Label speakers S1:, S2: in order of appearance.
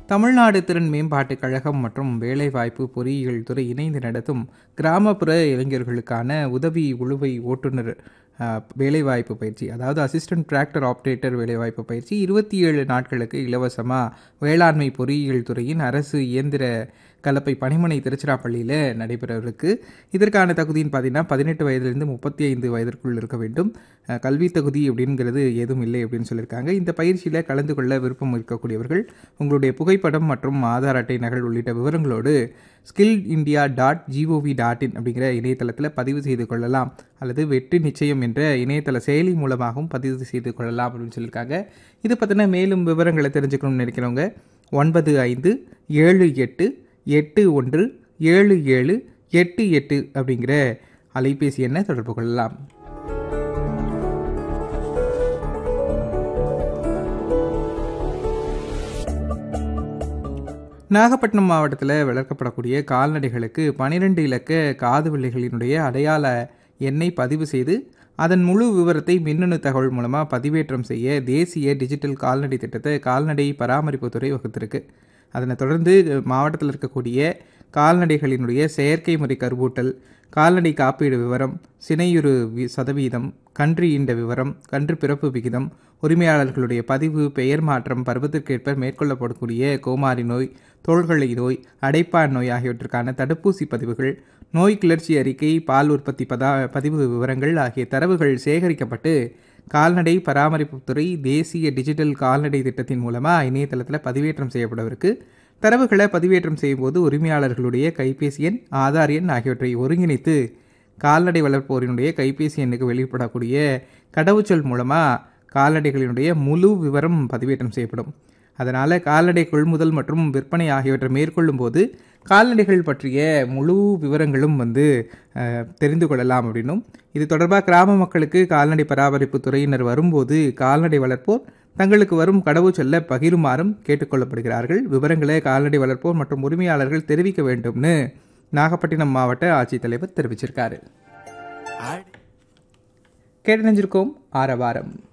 S1: தமிழ்நாடு திறன் மேம்பாட்டுக் கழகம் மற்றும் வேலைவாய்ப்பு பொறியியல் துறை இணைந்து நடத்தும் கிராமப்புற இளைஞர்களுக்கான உதவி உழுவை ஓட்டுநர் அஹ், வேலைவாய்ப்பு பயிற்சி அதாவது அசிஸ்டன்ட் டிராக்டர் ஆப்ரேட்டர் வேலைவாய்ப்பு பயிற்சி இருபத்தி ஏழு நாட்களுக்கு இலவசமாக வேளாண்மை பொறியியல் துறையின் அரசு இயந்திர கலப்பை பணிமனை திருச்சிராப்பள்ளியில் நடைபெறவிருக்கு இதற்கான தகுதின்னு பார்த்தீங்கன்னா பதினெட்டு வயதிலிருந்து முப்பத்தி ஐந்து வயதிற்குள் இருக்க வேண்டும் அஹ், கல்வி தகுதி அப்படிங்கிறது எதுவும் இல்லை அப்படின்னு சொல்லியிருக்காங்க இந்த பயிற்சியில் கலந்து கொள்ள விருப்பம் இருக்கக்கூடியவர்கள் உங்களுடைய புகைப்படம் மற்றும் ஆதார் அட்டை நகல் உள்ளிட்ட விவரங்களோடு skill India dot GOV dot in அப்படிங்கிற இணையதளத்தில் பதிவு செய்து கொள்ளலாம் அல்லது வெற்றி நிச்சயம் என்ற இணையதள செயலி மூலமாகவும் பதிவு செய்து கொள்ளலாம் அப்படின்னு சொல்லியிருக்காங்க இது பற்றின மேலும் விவரங்களை தெரிஞ்சுக்கணும்னு நினைக்கிறவங்க ஒன்பது ஐந்து ஏழு எட்டு எட்டு ஒன்று ஏழு ஏழு எட்டு எட்டு அப்படிங்கிற அலைபேசி எண்ணை தொடர்பு கொள்ளலாம் நாகப்பட்டினம் மாவட்டத்தில் வளர்க்கப்படக்கூடிய கால்நடைகளுக்கு பனிரெண்டு இலக்க காது வில்லைகளினுடைய அடையாள எண்ணை பதிவு செய்து அதன் முழு விவரத்தை மின்னணு தகவல் மூலமாக பதிவேற்றம் செய்ய தேசிய டிஜிட்டல் கால்நடை திட்டத்தை கால்நடை பராமரிப்புத்துறை வகுத்திருக்கு அதனை தொடர்ந்து மாவட்டத்தில் இருக்கக்கூடிய கால்நடைகளினுடைய செயற்கை முறை கருவூட்டல் கால்நடை காப்பீடு விவரம் சினையுறு வி சதவீதம் கன்று ஈண்ட விவரம் கன்று பிறப்பு விகிதம் உரிமையாளர்களுடைய பதிவு பெயர் மாற்றம் பருவத்திற்கேற்ப மேற்கொள்ளப்படக்கூடிய கோமாரி நோய் தோள்களை நோய் அடைப்பான் நோய் ஆகியவற்றுக்கான தடுப்பூசி பதிவுகள் நோய் கிளர்ச்சி அறிக்கை பால் உற்பத்தி பதா பதிவு விவரங்கள் ஆகிய தரவுகள் சேகரிக்கப்பட்டு கால்நடை பராமரிப்புத்துறை தேசிய டிஜிட்டல் கால்நடை திட்டத்தின் மூலமாக இணையதளத்தில் பதிவேற்றம் செய்யப்படவிருக்கு தரவுகளை பதிவேற்றம் செய்யும்போது உரிமையாளர்களுடைய கைபேசி எண் ஆதார் எண் ஆகியவற்றை ஒருங்கிணைத்து கால்நடை வளர்ப்போரினுடைய கைபேசி எண்ணுக்கு வெளியிடப்படக்கூடிய கடவுச்சொல் மூலமாக கால்நடைகளினுடைய முழு விவரம் பதிவேற்றம் செய்யப்படும் அதனால் கால்நடை கொள்முதல் மற்றும் விற்பனை ஆகியவற்றை மேற்கொள்ளும் போது கால்நடைகள் பற்றிய முழு விவரங்களும் வந்து அஹ், தெரிந்து கொள்ளலாம் அப்படின்னும் இது தொடர்பாக கிராம மக்களுக்கு கால்நடை பராமரிப்பு துறையினர் வரும்போது கால்நடை வளர்ப்போர் தங்களுக்கு வரும் கடவுச்சொல்ல பகிருமாறும் கேட்டுக்கொள்ளப்படுகிறார்கள் விவரங்களை கால்நடை வளர்ப்போர் மற்றும் உரிமையாளர்கள் தெரிவிக்க வேண்டும்னு நாகப்பட்டினம் மாவட்ட ஆட்சித்தலைவர் தெரிவிச்சிருக்காரு கேட்டு நினைஞ்சிருக்கோம் ஆரவாரம்